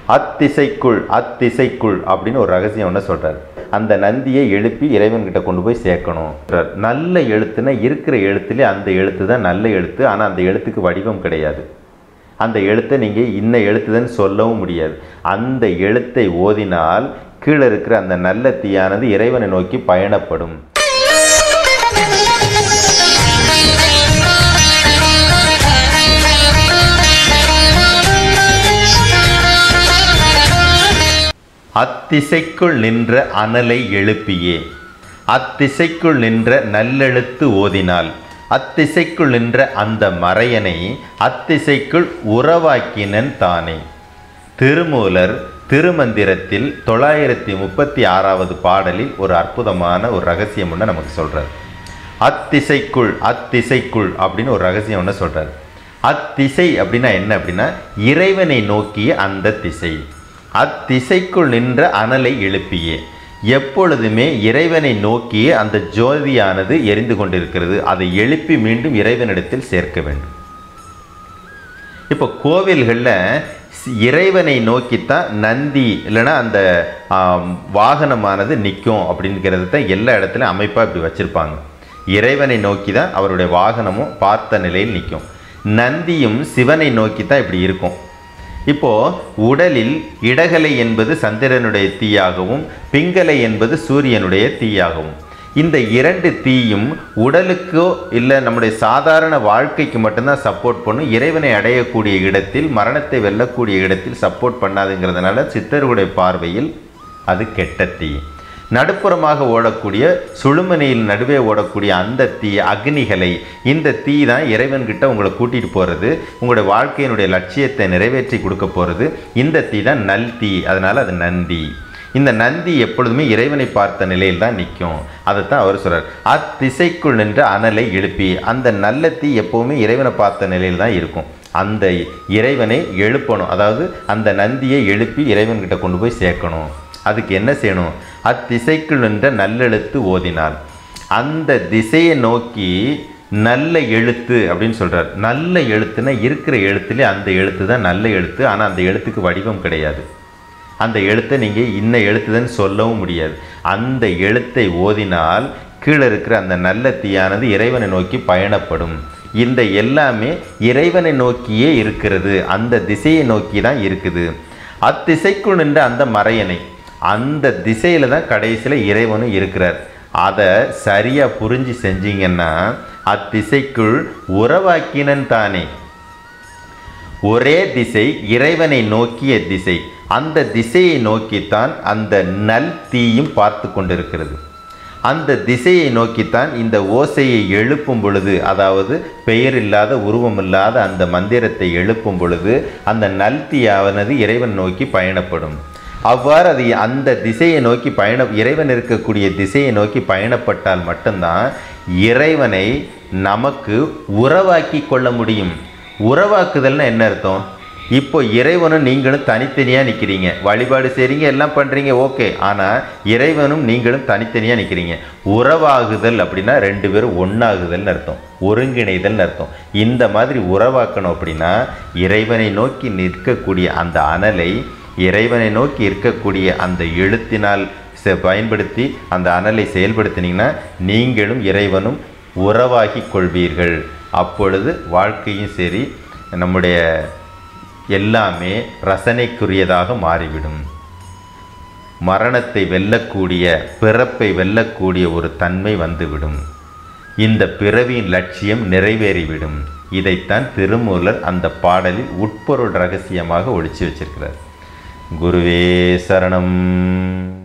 அத்திசைக்குள் அத்திசைக்குள் அப்படின்னு ஒரு ரகசியம் ஒன்று சொல்றார் அந்த நந்தியை எழுப்பி இறைவன்கிட்ட கொண்டு போய் சேர்க்கணும் சொல்றார். நல்ல எழுத்துனா இருக்கிற எழுத்துலேயே அந்த எழுத்து தான் நல்ல எழுத்து ஆனால் அந்த எழுத்துக்கு வடிவம் கிடையாது அந்த எழுத்தை நீங்கள் இன்ன எழுத்துதன்னு சொல்லவும் முடியாது அந்த எழுத்தை ஓதினால் கீழே இருக்கிற அந்த நல்ல தீயானது இறைவனை நோக்கி பயணப்படும் அத்திசைக்குள் நின்ற அனலை எழுப்பியே அத்திசைக்குள் நின்ற நல்லெழுத்து ஓதினால் அத்திசைக்குள் நின்ற அந்த மறையனை அத்திசைக்குள் உறவாக்கினன் தானே திருமூலர் திருமந்திரத்தில் தொள்ளாயிரத்தி முப்பத்தி ஆறாவது பாடலில் ஒரு அற்புதமான ஒரு ரகசியம் ஒன்று நமக்கு சொல்றார் அத்திசைக்குள் அத்திசைக்குள் அப்படின்னு ஒரு ரகசியம் ஒன்று சொல்றார் அத்திசை அப்படின்னா என்ன அப்படின்னா இறைவனை நோக்கிய அந்த திசை அத்திசைக்குள் நின்ற அனலை எழுப்பியே எப்பொழுதுமே இறைவனை நோக்கியே அந்த ஜோதியானது எரிந்து கொண்டிருக்கிறது அதை எழுப்பி மீண்டும் இறைவனிடத்தில் சேர்க்க வேண்டும் இப்போ கோவில்களில் இறைவனை நோக்கித்தான் நந்தி இல்லைன்னா அந்த ஆம், வாகனமானது நிற்கும் அப்படிங்கிறது தான் எல்லா இடத்துலையும் அமைப்பாக இப்படி வச்சுருப்பாங்க இறைவனை நோக்கி தான் அவருடைய வாகனமும் பார்த்த நிலையில் நிற்கும் நந்தியும் சிவனை நோக்கி தான் இப்படி இருக்கும் இப்போ உடலில் இடகலை என்பது சந்திரனுடைய தீயாகவும் பிங்கலை என்பது சூரியனுடைய தீயாகவும் இந்த இரண்டு தீயும் உடலுக்கோ இல்லை நம்முடைய சாதாரண வாழ்க்கைக்கு மட்டும்தான் சப்போர்ட் பண்ணும் இறைவனை அடையக்கூடிய இடத்தில் மரணத்தை வெல்லக்கூடிய இடத்தில் சப்போர்ட் பண்ணாதுங்கிறதுனால சித்தர்களுடைய பார்வையில் அது கெட்ட தீ நடுப்புறமாக ஓடக்கூடிய சுழுமனையில் நடுவே ஓடக்கூடிய அந்த தீ அக்னிகளை இந்த தீ தான் இறைவன்கிட்ட உங்களை கூட்டிகிட்டு போகிறது உங்களுடைய வாழ்க்கையினுடைய லட்சியத்தை நிறைவேற்றி கொடுக்க போகிறது இந்த தீ தான் நல் தீ அதனால் அது நந்தி இந்த நந்தி எப்பொழுதுமே இறைவனை பார்த்த நிலையில் தான் நிற்கும் அதைத்தான் அவர் சொல்றார் அத்திசைக்குள் நின்ற அனலை எழுப்பி அந்த நல்ல தீ எப்பவுமே இறைவனை பார்த்த நிலையில் தான் இருக்கும் அந்த இறைவனை எழுப்பணும் அதாவது அந்த நந்தியை எழுப்பி இறைவன்கிட்ட கொண்டு போய் சேர்க்கணும் அதுக்கு என்ன செய்யணும் அத்திசைக்குள் நின்ற நல்லெழுத்து ஓதினார் அந்த திசையை நோக்கி நல்ல எழுத்து அப்படின்னு சொல்றார் நல்ல எழுத்துனா இருக்கிற எழுத்துலேயே அந்த எழுத்து தான் நல்ல எழுத்து ஆனால் அந்த எழுத்துக்கு வடிவம் கிடையாது அந்த எழுத்தை நீங்கள் இன்ன எழுத்துதன்னு சொல்லவும் முடியாது அந்த எழுத்தை ஓதினால் கீழே இருக்கிற அந்த நல்ல தீயானது இறைவனை நோக்கி பயணப்படும் இந்த எல்லாமே இறைவனை நோக்கியே இருக்கிறது அந்த திசையை நோக்கி தான் இருக்குது அத்திசைக்குள் நின்ற அந்த மறையனை அந்த திசையில தான் கடைசியில் இறைவனும் இருக்கிறார் அதை சரியாக புரிஞ்சு செஞ்சீங்கன்னா அத்திசைக்குள் உறவாக்கினன் தானே ஒரே திசை இறைவனை நோக்கிய திசை அந்த திசையை நோக்கித்தான் அந்த நல் தீயும் பார்த்து கொண்டிருக்கிறது அந்த திசையை நோக்கித்தான் இந்த ஓசையை எழுப்பும் பொழுது அதாவது பெயர் இல்லாத உருவம் இல்லாத அந்த மந்திரத்தை எழுப்பும் பொழுது அந்த நல் தீயானது இறைவன் நோக்கி பயணப்படும் அவ்வாறு அது அந்த திசையை நோக்கி பயண இறைவன் இருக்கக்கூடிய திசையை நோக்கி பயணப்பட்டால் மட்டும்தான் இறைவனை நமக்கு உறவாக்கி கொள்ள முடியும் உறவாக்குதல்னா என்ன அர்த்தம் இப்போ இறைவனும் நீங்களும் தனித்தனியாக நிற்கிறீங்க வழிபாடு செய்கிறீங்க எல்லாம் பண்ணுறீங்க ஓகே ஆனால் இறைவனும் நீங்களும் தனித்தனியாக நிற்கிறீங்க உறவாகுதல் அப்படின்னா ரெண்டு பேரும் ஒன்றாகுதல்னு அர்த்தம் ஒருங்கிணைதல்னு அர்த்தம் இந்த மாதிரி உறவாக்கணும் அப்படின்னா இறைவனை நோக்கி நிற்கக்கூடிய அந்த அனலை இறைவனை நோக்கி இருக்கக்கூடிய அந்த எழுத்தினால் செ- பயன்படுத்தி அந்த அனலை செயல்படுத்தினீங்கன்னா நீங்களும் இறைவனும் உறவாகி கொள்வீர்கள் அப்பொழுது வாழ்க்கையும் சரி நம்முடைய எல்லாமே ரசனைக்குரியதாக மாறிவிடும் மரணத்தை வெல்லக்கூடிய பிறப்பை வெல்லக்கூடிய ஒரு தன்மை வந்துவிடும் இந்த பிறவியின் லட்சியம் நிறைவேறிவிடும் இதைத்தான் திருமூலர் அந்த பாடலில் உட்பொருள் ரகசியமாக ஒழிச்சு வச்சிருக்கிறார் குருவே சரணம்